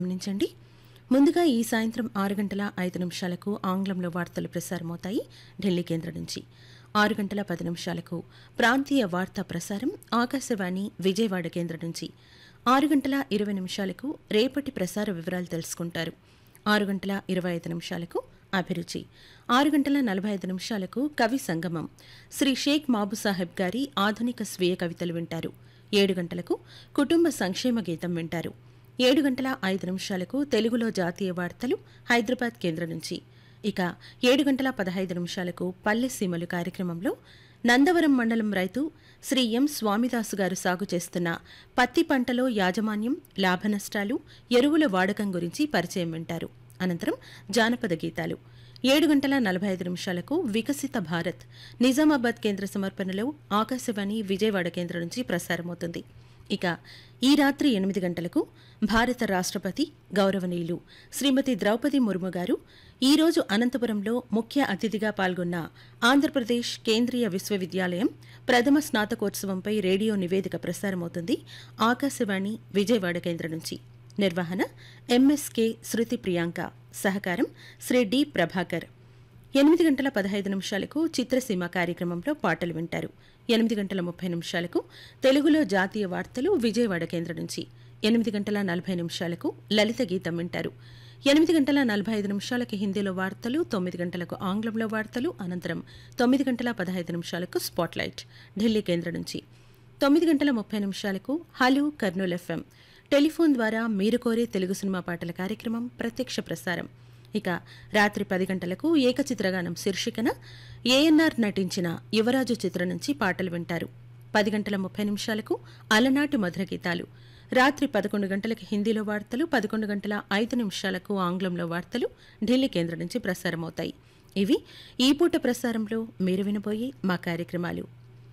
గమనించండి ముందుగా ఈ సాయంత్రం ఆరు గంటల ఐదు నిమిషాలకు ఆంగ్లంలో వార్తలు ప్రసారమవుతాయి ఢిల్లీ కేంద్రం నుంచి ఆరు గంటల పది నిమిషాలకు ప్రాంతీయ వార్తా ప్రసారం ఆకాశవాణి విజయవాడ కేంద్రం నుంచి ఆరు గంటల ఇరవై నిమిషాలకు రేపటి ప్రసార వివరాలు తెలుసుకుంటారు ఆరు గంటల ఇరవై ఐదు నిమిషాలకు అభిరుచి ఆరు గంటల నలభై ఐదు నిమిషాలకు కవి సంగమం శ్రీ షేక్ మాబు సాహెబ్ గారి ఆధునిక స్వీయ కవితలు వింటారు ఏడు గంటలకు కుటుంబ సంక్షేమ గీతం వింటారు ఏడు గంటల ఐదు నిమిషాలకు తెలుగులో జాతీయ వార్తలు హైదరాబాద్ కేంద్రం నుంచి ఇక ఏడు గంటల పదహైదు నిమిషాలకు పల్లె సీమలు కార్యక్రమంలో నందవరం మండలం రైతు శ్రీ ఎం స్వామిదాసు గారు సాగు చేస్తున్న పత్తి పంటలో యాజమాన్యం లాభనష్టాలు ఎరువుల వాడకం గురించి పరిచయం వింటారు అనంతరం జానపద గీతాలు ఏడు గంటల నలభై ఐదు నిమిషాలకు వికసిత భారత్ నిజామాబాద్ కేంద్ర సమర్పణలో ఆకాశవాణి విజయవాడ కేంద్రం నుంచి ప్రసారమవుతుంది ఇక ఈ రాత్రి ఎనిమిది గంటలకు భారత రాష్ట్రపతి గౌరవనీయులు శ్రీమతి ద్రౌపది ముర్ము గారు ఈ రోజు అనంతపురంలో ముఖ్య అతిథిగా పాల్గొన్న ఆంధ్రప్రదేశ్ కేంద్రీయ విశ్వవిద్యాలయం ప్రథమ స్నాతకోత్సవంపై రేడియో నివేదిక ప్రసారమవుతుంది ఆకాశవాణి విజయవాడ కేంద్రం నుంచి నిర్వహణ ఎంఎస్కే శృతి ప్రియాంక సహకారం శ్రీ డి ప్రభాకర్ ఎనిమిది గంటల పదహైదు నిమిషాలకు చిత్రసీమ కార్యక్రమంలో పాటలు వింటారు ఎనిమిది గంటల ముప్పై నిమిషాలకు తెలుగులో జాతీయ వార్తలు విజయవాడ కేంద్రం నుంచి ఎనిమిది గంటల నలభై నిమిషాలకు లలిత గీతం వింటారు ఎనిమిది గంటల నలభై ఐదు నిమిషాలకు హిందీలో వార్తలు తొమ్మిది గంటలకు ఆంగ్లంలో వార్తలు అనంతరం తొమ్మిది గంటల పదహైదు నిమిషాలకు స్పాట్లైట్ ఢిల్లీ కేంద్రం నుంచి తొమ్మిది గంటల ముప్పై నిమిషాలకు హలో కర్నూల్ ఎఫ్ఎం టెలిఫోన్ ద్వారా మీరు కోరే తెలుగు సినిమా పాటల కార్యక్రమం ప్రత్యక్ష ప్రసారం ఇక రాత్రి పది గంటలకు ఏకచిత్రగానం శీర్షికన ఏఎన్ఆర్ నటించిన యువరాజు చిత్రం నుంచి పాటలు వింటారు పది గంటల ముప్పై నిమిషాలకు అలనాటి మధుర గీతాలు రాత్రి పదకొండు గంటలకు హిందీలో వార్తలు పదకొండు గంటల ఐదు నిమిషాలకు ఆంగ్లంలో వార్తలు ఢిల్లీ కేంద్రం నుంచి ప్రసారమవుతాయి ఇవి ఈ పూట ప్రసారంలో మీరు వినబోయే మా కార్యక్రమాలు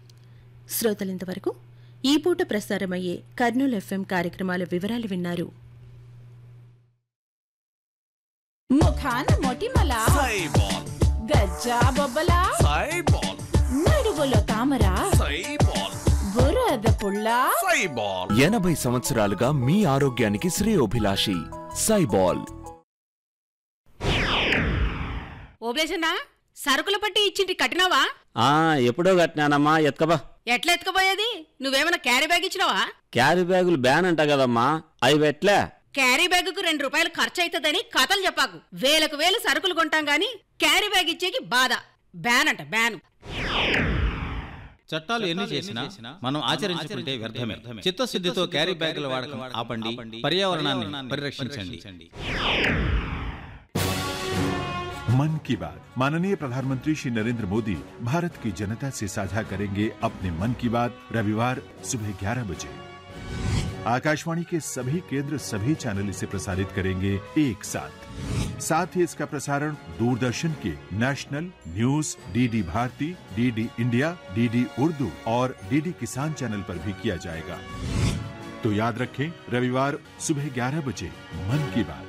శ్రోతలింతవరకు ఈ పూట ప్రసారమయ్యే కర్నూలు ఎఫ్ఎం కార్యక్రమాల వివరాలు విన్నారు ముఖాన మొటిమల సైబాల్ గజ్జా బొబ్బల సైబాల్ నడువులో తామర సైబాల్ బురద పుల్ల సైబాల్ ఎనభై సంవత్సరాలుగా మీ ఆరోగ్యానికి శ్రేయోభిలాషి సైబాల్ ఓబ్లేసన్నా సరుకుల పట్టి ఇచ్చింటి కట్టినావా ఆ ఎప్పుడో కట్టినానమ్మా ఎత్కబా ఎట్లా ఎత్తుకుపోయేది నువ్వేమైనా క్యారీ బ్యాగ్ ఇచ్చినావా క్యారీ బ్యాగులు బ్యాన్ అంట కదమ్మా అవి పెట్లే క్యారీ బ్యాగుకు రెండు రూపాయలు ఖర్చు అవుతుందని కథలు చెప్పాకు వేలకు వేలు సరుకులు కొంటాం గాని క్యారీ బ్యాగ్ ఇచ్చేకి బాధ బ్యాన్ అంట బ్యాన్ చట్టాలు ఎన్ని చేసినా మనం ఆచరించుకుంటే వ్యర్థమే చిత్తశుద్ధితో క్యారీ బ్యాగుల వాడకం ఆపండి పర్యావరణాన్ని పరిరక్షించండి मन की बात माननीय प्रधानमंत्री श्री नरेंद्र मोदी भारत की जनता से साझा करेंगे अपने मन की बात रविवार सुबह 11 बजे आकाशवाणी के सभी केंद्र सभी चैनल इसे प्रसारित करेंगे एक साथ साथ ही इसका प्रसारण दूरदर्शन के national news DD Bharati DD India DD Urdu और डीडी किसान चैनल पर भी किया जाएगा तो याद रखें रविवार सुबह 11 बजे मन की बात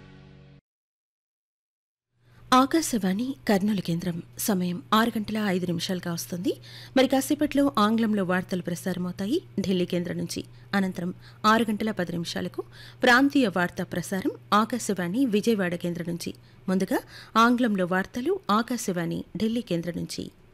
ఆకాశవాణి కర్నూలు కేంద్రం సమయం ఆరు గంటల ఐదు నిమిషాలుగా వస్తుంది మరి కాసేపట్లో ఆంగ్లంలో వార్తలు ప్రసారమవుతాయి ఢిల్లీ కేంద్రం నుంచి అనంతరం ఆరు గంటల పది నిమిషాలకు ప్రాంతీయ వార్తా ప్రసారం ఆకాశవాణి విజయవాడ కేంద్రం నుంచి ముందుగా ఆంగ్లంలో వార్తలు ఆకాశవాణి ఢిల్లీ కేంద్రం నుంచి